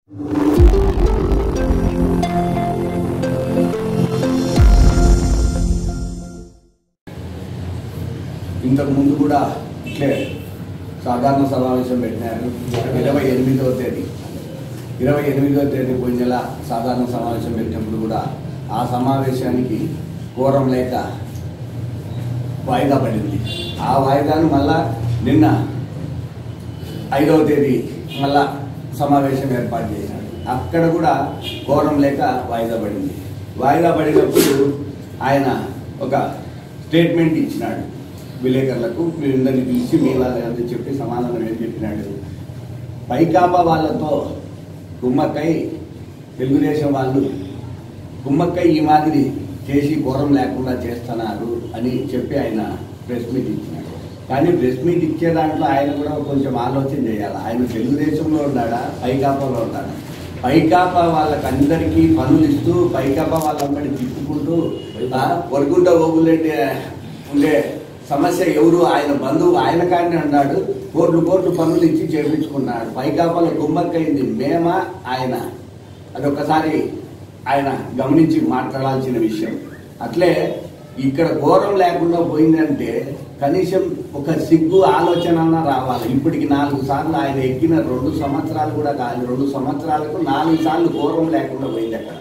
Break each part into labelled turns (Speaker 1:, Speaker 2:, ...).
Speaker 1: ఇంతకు ముందు కూడా ఇట్లే సాధారణ సమావేశం పెట్టినారు ఇరవై ఎనిమిదవ తేదీ ఇరవై ఎనిమిదవ తేదీ పోయిన నెల సాధారణ సమావేశం పెట్టినప్పుడు కూడా ఆ సమావేశానికి కోరం లేక వాయిదా పడింది ఆ వాయిదాను మళ్ళా నిన్న ఐదవ తేదీ మళ్ళా సమావేశం ఏర్పాటు చేశాడు అక్కడ కూడా కోరం లేక వాయిదా పడింది వాయిదా పడినప్పుడు ఆయన ఒక స్టేట్మెంట్ ఇచ్చినాడు విలేకరులకు వీళ్ళందరినీ పిలిచి మీ వాళ్ళని చెప్పి సమాధానం ఏం చెప్పినాడు పైకాపా వాళ్ళతో కుమ్మక్కై తెలుగుదేశం వాళ్ళు కుమ్మక్కై ఈ మాదిరి చేసి ఘోరం లేకుండా చేస్తున్నారు అని చెప్పి ఆయన ప్రెస్ మీట్ ఇచ్చినాడు కానీ ప్రెస్ మీట్ ఇచ్చే దాంట్లో ఆయన కూడా కొంచెం ఆలోచన చేయాలి ఆయన తెలుగుదేశంలో ఉన్నాడా పైకాపాలో ఉన్నాడా పైకాపా వాళ్ళకందరికీ పనులు ఇస్తూ పైకాపా వాళ్ళందరినీ తిప్పుకుంటూ ఆ, వరకుంట ఓగులంటే ఉండే సమస్య ఎవరు ఆయన బంధువు ఆయన కానీ అన్నాడు కోట్లు కోట్లు పనులు ఇచ్చి చేపించుకున్నాడు పైకాపాల గుమ్మక్కైంది మేమా ఆయన అదొకసారి ఆయన గమనించి మాట్లాడాల్సిన విషయం అట్లే ఇక్కడ ఘోరం లేకుండా పోయిందంటే కనీసం ఒక సిగ్గు ఆలోచన అన్నా రావాలి ఇప్పటికి నాలుగు సార్లు ఆయన ఎక్కిన రెండు సంవత్సరాలు కూడా కాదు రెండు సంవత్సరాలకు నాలుగు సార్లు ఘోరం లేకుండా పోయింది అక్కడ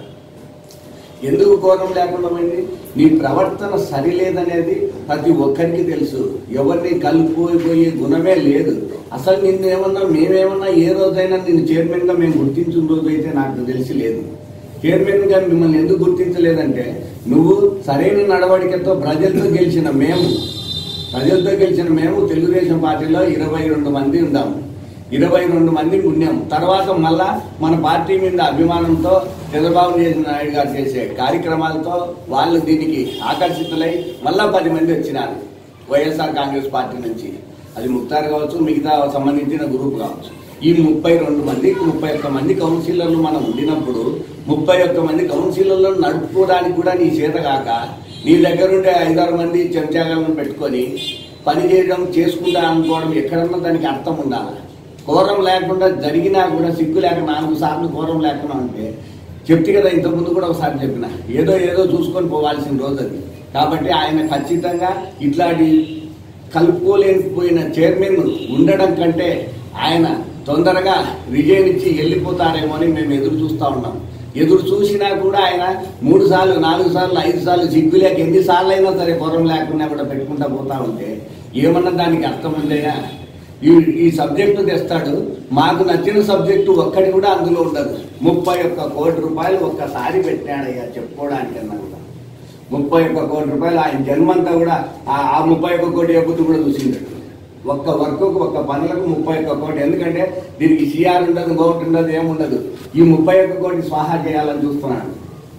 Speaker 1: ఎందుకు కోరం లేకుండా పోయింది నీ ప్రవర్తన సరిలేదనేది ప్రతి ఒక్కరికి తెలుసు ఎవరిని కలిపిపోయిపోయే గుణమే లేదు అసలు నిన్నేమన్నా మేమేమన్నా ఏ రోజైనా నిన్ను చైర్మన్గా మేము గుర్తించిన రోజు అయితే నాకు తెలిసి లేదు చైర్మన్గా మిమ్మల్ని ఎందుకు గుర్తించలేదంటే నువ్వు సరైన నడవడికతో ప్రజలతో గెలిచిన మేము ప్రజలతో గెలిచిన మేము తెలుగుదేశం పార్టీలో ఇరవై రెండు మంది ఉన్నాము ఇరవై రెండు మంది ఉన్నాం తర్వాత మళ్ళా మన పార్టీ మీద అభిమానంతో చంద్రబాబు నాయుడు గారు చేసే కార్యక్రమాలతో వాళ్ళు దీనికి ఆకర్షితులై మళ్ళా పది మంది వచ్చినారు వైఎస్ఆర్ కాంగ్రెస్ పార్టీ నుంచి అది ముక్తార్ కావచ్చు మిగతా సంబంధించిన గ్రూప్ కావచ్చు ఈ ముప్పై రెండు మందికి ముప్పై ఒక్క మంది కౌన్సిలర్లు మనం ఉండినప్పుడు ముప్పై ఒక్క మంది కౌన్సిలర్లను నడుపుకోవడానికి కూడా నీ చేత కాక నీ దగ్గర ఉండే ఐదారు మంది చెంచాలను పెట్టుకొని పని చేయడం చేసుకుంటా అనుకోవడం ఎక్కడన్నా దానికి అర్థం ఉండాలి కోరం లేకుండా జరిగినా కూడా సిగ్గు లేక నాలుగు సార్లు కోరం లేకుండా ఉంటే చెప్తే కదా ఇంతకుముందు కూడా ఒకసారి చెప్పిన ఏదో ఏదో చూసుకొని పోవాల్సిన రోజు అది కాబట్టి ఆయన ఖచ్చితంగా ఇట్లాంటి కలుపుకోలేకపోయిన చైర్మన్ ఉండడం కంటే ఆయన తొందరగా రిజైన్ ఇచ్చి వెళ్ళిపోతారేమో అని మేము ఎదురు చూస్తూ ఉన్నాం ఎదురు చూసినా కూడా ఆయన మూడు సార్లు నాలుగు సార్లు ఐదు సార్లు సిగ్గు లేక ఎన్ని సార్లు అయినా సరే పొరం లేకుండా కూడా పెట్టుకుంటా పోతా ఉంటే ఏమన్నా దానికి అర్థం ఉందయ్యా ఈ ఈ సబ్జెక్టు తెస్తాడు మాకు నచ్చిన సబ్జెక్టు ఒక్కటి కూడా అందులో ఉండదు ముప్పై ఒక్క కోటి రూపాయలు ఒక్కసారి పెట్టాడయ్యా చెప్పుకోవడానికన్నా కూడా ముప్పై ఒక్క కోటి రూపాయలు ఆయన జన్మంతా కూడా ఆ ఆ ముప్పై ఒక్క కోటి ఎప్పుడు కూడా చూసిండడు ఒక్క వర్క్కు ఒక్క పనులకు ముప్పై ఒక్క కోటి ఎందుకంటే దీనికి సిఆర్ ఉండదు గౌట్ ఉండదు ఏముండదు ఈ ముప్పై ఒక్క కోటి స్వాహా చేయాలని చూస్తున్నాడు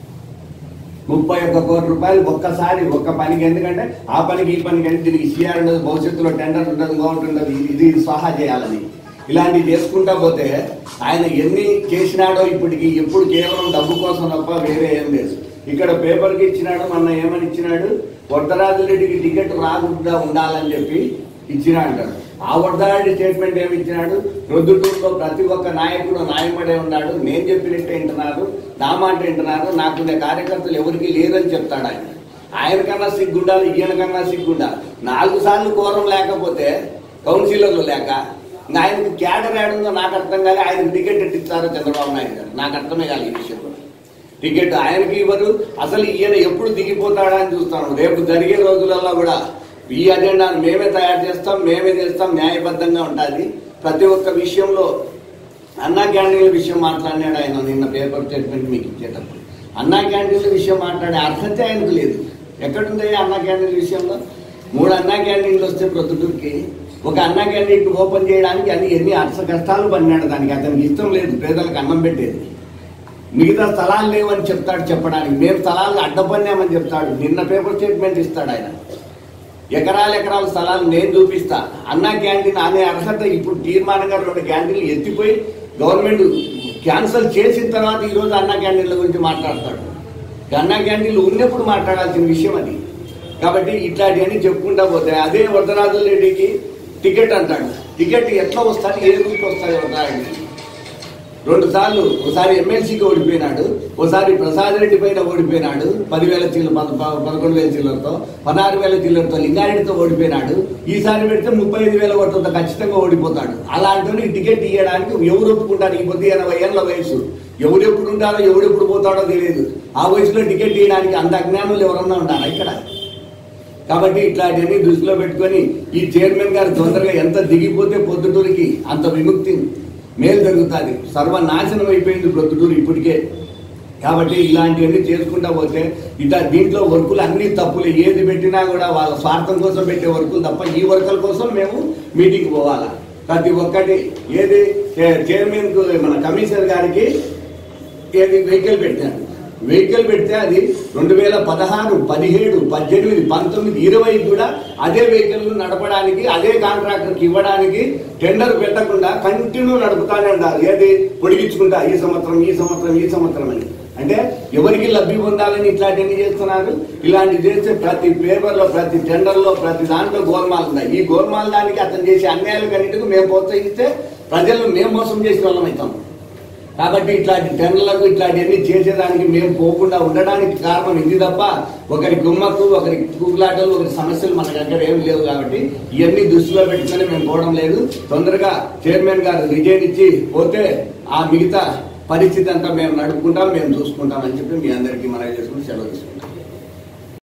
Speaker 1: ముప్పై ఒక్క కోటి రూపాయలు ఒక్కసారి ఒక్క పనికి ఎందుకంటే ఆ పనికి ఈ పనికి అంటే దీనికి సిఆర్ ఉండదు భవిష్యత్తులో టెండర్ ఉండదు గౌట్ ఉండదు ఇది ఇది స్వాహా చేయాలని ఇలాంటివి చేసుకుంటా పోతే ఆయన ఎన్ని చేసినాడో ఇప్పటికి ఎప్పుడు కేవలం డబ్బు కోసం తప్ప వేరే ఏం లేదు ఇక్కడ పేపర్కి ఇచ్చినాడు మొన్న ఏమని ఇచ్చినాడు వరదరాజు రెడ్డికి టికెట్ రాకుండా ఉండాలని చెప్పి ఇచ్చినాడు అంటాడు ఆ వరదరాజు స్టేట్మెంట్ ఏమి ఇచ్చినాడు ప్రొద్దుటూరులో ప్రతి ఒక్క నాయకుడు నాయకుడే ఉన్నాడు నేను చెప్పినట్టే వింటున్నారు నా మాట వింటున్నారు నాకుండే కార్యకర్తలు ఎవరికి లేరని చెప్తాడు ఆయన ఆయన కన్నా సిగ్గుండాలి ఈయన కన్నా సిగ్గుండాలి నాలుగు సార్లు కోరం లేకపోతే కౌన్సిలర్లు లేక ఇంకా ఆయనకి క్యాడర్ ఏడుందో నాకు అర్థం కాలే ఆయనకి టికెట్ ఎట్టు ఇస్తారో చంద్రబాబు నాయుడు గారు నాకు అర్థమే కాదు ఈ విషయం టికెట్ ఆయనకి ఇవ్వరు అసలు ఈయన ఎప్పుడు దిగిపోతాడా అని చూస్తాను రేపు జరిగే రోజులలో కూడా ఈ అజెండాను మేమే తయారు చేస్తాం మేమే చేస్తాం న్యాయబద్ధంగా ఉంటుంది ప్రతి ఒక్క విషయంలో అన్నా క్యాంటీన్ల విషయం మాట్లాడినాడు ఆయన నిన్న పేపర్ స్టేట్మెంట్ మీకు ఇచ్చేటప్పుడు అన్నా క్యాంటీన్ల విషయం మాట్లాడే అర్హత ఆయనకు లేదు ఎక్కడుంది అన్నా క్యాంటీన్ల విషయంలో మూడు అన్నా క్యాంటీన్లు వస్తే ప్రొద్దుటూరుకి ఒక అన్నా క్యాంటీన్ ఓపెన్ చేయడానికి అది ఎన్ని అర్స కష్టాలు పడినాడు దానికి అతనికి ఇష్టం లేదు పేదలకు అన్నం పెట్టేది మిగతా స్థలాలు లేవని చెప్తాడు చెప్పడానికి మేము స్థలాలు అడ్డపన్నామని చెప్తాడు నిన్న పేపర్ స్టేట్మెంట్ ఇస్తాడు ఆయన ఎకరాల ఎకరాల స్థలాలు నేను చూపిస్తా అన్నా క్యాంటీన్ అనే అర్హత ఇప్పుడు తీర్మానంగా రెండు క్యాంటీన్లు ఎత్తిపోయి గవర్నమెంట్ క్యాన్సిల్ చేసిన తర్వాత ఈరోజు అన్నా క్యాంటీన్ల గురించి మాట్లాడతాడు అన్నా క్యాంటీన్లు ఉన్నప్పుడు మాట్లాడాల్సిన విషయం అది కాబట్టి ఇట్లాంటివన్నీ చెప్పుకుంటా పోతే అదే వరదరాజుల రెడ్డికి టికెట్ అంటాడు టికెట్ ఎట్లా వస్తాడు ఏ రూట్ వస్తాడు వరదరాజు రెండు సార్లు ఒకసారి ఎమ్మెల్సీకి ఓడిపోయినాడు ఒకసారి ప్రసాద్ రెడ్డి పైన ఓడిపోయినాడు పదివేల చిల్లర పద- ప- పదకొండు వేల చిల్లరతో పదహారు వేల చిల్లరతో లింగారెడ్డితో ఓడిపోయినాడు ఈసారి పెడితే ముప్పై ఐదు వేల ఓట్లతో ఖచ్చితంగా ఓడిపోతాడు అలాంటి టికెట్ ఇవ్వడానికి ఎవరు ఒప్పుకుంటారు ఈ పొద్దు ఎనభై ఏళ్ళ వయసు ఎవరు ఎప్పుడు ఉంటారో ఎవడు ఎప్పుడు పోతాడో తెలియదు ఆ వయసులో టికెట్ ఇవ్వడానికి అంత అజ్ఞానులు ఎవరన్నా ఉంటారా ఇక్కడ కాబట్టి ఇట్లాంటివన్నీ దృష్టిలో పెట్టుకొని ఈ చైర్మన్ గారు తొందరగా ఎంత దిగిపోతే పొద్దుటూరికి అంత విముక్తి మేలు జరుగుతుంది సర్వనాశనం అయిపోయింది ప్రొద్దుటూరు ఇప్పటికే కాబట్టి ఇలాంటివన్నీ చేసుకుంటా పోతే ఇట్లా దీంట్లో వర్కులు అన్ని తప్పులు ఏది పెట్టినా కూడా వాళ్ళ స్వార్థం కోసం పెట్టే వర్కులు తప్ప ఈ వర్కుల కోసం మేము మీటింగ్ పోవాలా ప్రతి ఒక్కటి ఏది చే- చైర్మన్ కు మన కమిషనర్ గారికి ఏది వెహికల్ పెట్టారు వెహికల్ పెడితే అది రెండు వేల పదహారు పదిహేడు పద్దెనిమిది పంతొమ్మిది ఇరవై కూడా అదే వెహికల్ నడపడానికి అదే కాంట్రాక్టర్కి ఇవ్వడానికి టెండర్ పెట్టకుండా కంటిన్యూ నడుపుతానే ఉండాలి ఏది పొడిగించుకుంటా ఈ సంవత్సరం ఈ సంవత్సరం ఈ సంవత్సరం అని అంటే ఎవరికి లబ్ధి పొందాలని ఇట్లాంటివన్నీ చేస్తున్నారు ఇలాంటి చేస్తే ప్రతి పేపర్లో ప్రతి టెండర్లో ప్రతి దాంట్లో గోల్మాల్ ఉన్నాయి ఈ గోల్మాల్ దానికి అతను చేసే అన్యాయాలు కన్నిటికి మేము ప్రోత్సహిస్తే ప్రజలను మేము మోసం చేసిన వాళ్ళం అవుతాం కాబట్టి ఇట్లాంటి టెండర్లకు ఇట్లాంటివన్నీ చేసేదానికి మేము పోకుండా ఉండడానికి కారణం ఇది తప్ప ఒకరి గుమ్మకు ఒకరి కూకులాటలు ఒకరి సమస్యలు మన దగ్గర ఏం లేవు కాబట్టి ఇవన్నీ దృష్టిలో పెట్టుకొని మేము పోవడం లేదు తొందరగా చైర్మన్ గారు రిజైన్ ఇచ్చి పోతే ఆ మిగతా పరిస్థితి అంతా మేము నడుపుకుంటాం మేము చూసుకుంటాం అని చెప్పి మీ అందరికీ మనవి చేసుకుని సెలవు తీసుకుంటాం